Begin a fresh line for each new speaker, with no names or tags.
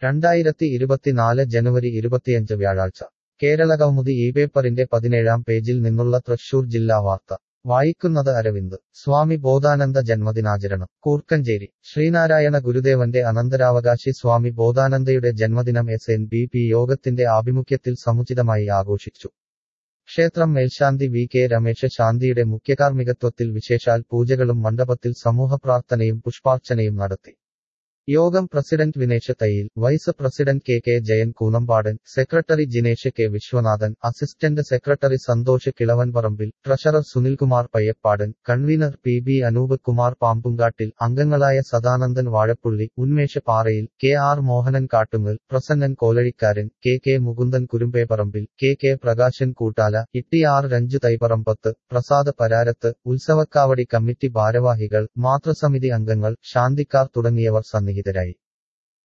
രണ്ടായിരത്തി ഇരുപത്തിനാല് ജനുവരി ഇരുപത്തിയഞ്ച് വ്യാഴാഴ്ച കേരളകൗമുദി ഈ പേപ്പറിന്റെ പതിനേഴാം പേജിൽ നിന്നുള്ള തൃശൂർ ജില്ലാ വാർത്ത വായിക്കുന്നത് അരവിന്ദ് സ്വാമി ബോധാനന്ദ ജന്മദിനാചരണം കൂർക്കഞ്ചേരി ശ്രീനാരായണ ഗുരുദേവന്റെ അനന്തരാവകാശി സ്വാമി ബോധാനന്ദയുടെ ജന്മദിനം എസ് എൻ ബി പി യോഗത്തിന്റെ ആഭിമുഖ്യത്തിൽ സമുചിതമായി ആഘോഷിച്ചു ക്ഷേത്രം മേൽശാന്തി വി കെ രമേശ ശാന്തിയുടെ മുഖ്യകാർമ്മികത്വത്തിൽ വിശേഷാൽ പൂജകളും മണ്ഡപത്തിൽ സമൂഹപ്രാർത്ഥനയും പുഷ്പാർച്ചനയും നടത്തി യോഗം president Vinesh Thayyil vice president K K Jayan Koonambadan secretary Jinesh K Viswanathan assistant secretary Santhosh Kilavanparambil treasurer Sunilkumar Payyappadan convener P B Anoop Kumar Pampunkattil അംഗങ്ങളായ Sadanandan Vazhappully Unmesh Parayil K R Mohanan Kattungal Prasannan Kolazhikkaran K K Mukundan Kurumbeparambil K K Prakashan Koottala Itty R Ranju Thaiparambath Prasad Pararath ഉത്സവക്കാവടി കമ്മിറ്റി ഭാരവാഹികൾ മാതൃസമിതി അംഗങ്ങൾ ശാന്തിക്കാർ തുടങ്ങിയവർ സന്നിഹിതരായി